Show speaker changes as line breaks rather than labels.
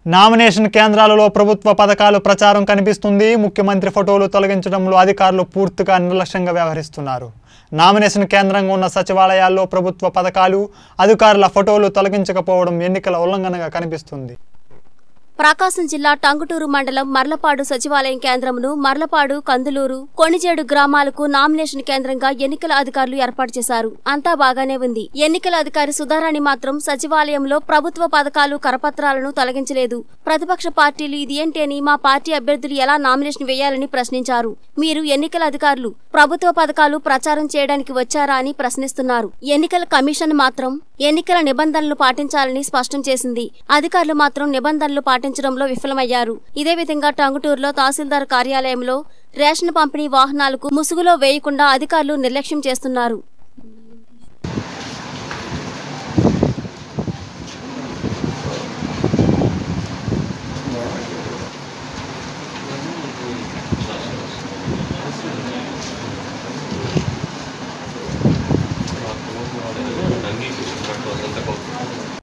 nomination కేంద్రాలలో ప్రభుత్వ పథకాలు ప్రచారం కనిపిస్తుంది ముఖ్యమంత్రి ఫోటోలు తొలగించడంలో అధికారులు పూర్తిగా నిర్లక్ష్యంగా వ్యవహరిస్తున్నారు నామినేషన్ కేంద్రంగా ఉన్న సచివాలయాల్లో ప్రభుత్వ పథకాలు అధికారుల ఫోటోలు తొలగించకపోవడం ఎన్నికల ఉల్లంఘనగా కనిపిస్తుంది
ప్రకాశం జిల్లా టంగుటూరు మండలం మర్లపాడు సచివాలయం కేంద్రమును మర్లపాడు కందులూరు కొణిజేడు గ్రామాలకు నామినేషన్ కేంద్రంగా ఎన్నికల అధికారులు ఏర్పాటు చేశారు అంతా బాగానే ఉంది ఎన్నికల అధికారి సుధారాణి మాత్రం సచివాలయంలో ప్రభుత్వ పథకాలు కరపత్రాలను తొలగించలేదు ప్రతిపక్ష పార్టీలు ఇది ఏంటి అని మా పార్టీ అభ్యర్థులు ఎలా నామినేషన్ వేయాలని ప్రశ్నించారు మీరు ఎన్నికల అధికారులు ప్రభుత్వ పథకాలు ప్రచారం చేయడానికి వచ్చారా అని ప్రశ్నిస్తున్నారు ఎన్నికల కమిషన్ మాత్రం ఎన్నికల నిబంధనలు పాటించాలని స్పష్టం చేసింది అధికారులు మాత్రం నిబంధనలు పాటించడంలో విఫలమయ్యారు ఇదే విధంగా టంగుటూరులో తహసీల్దార్ కార్యాలయంలో రేషన్ పంపిణీ వాహనాలకు ముసుగులో వేయకుండా అధికారులు నిర్లక్ష్యం చేస్తున్నారు
అన్ని చూసుకున్నట్టు అదంతా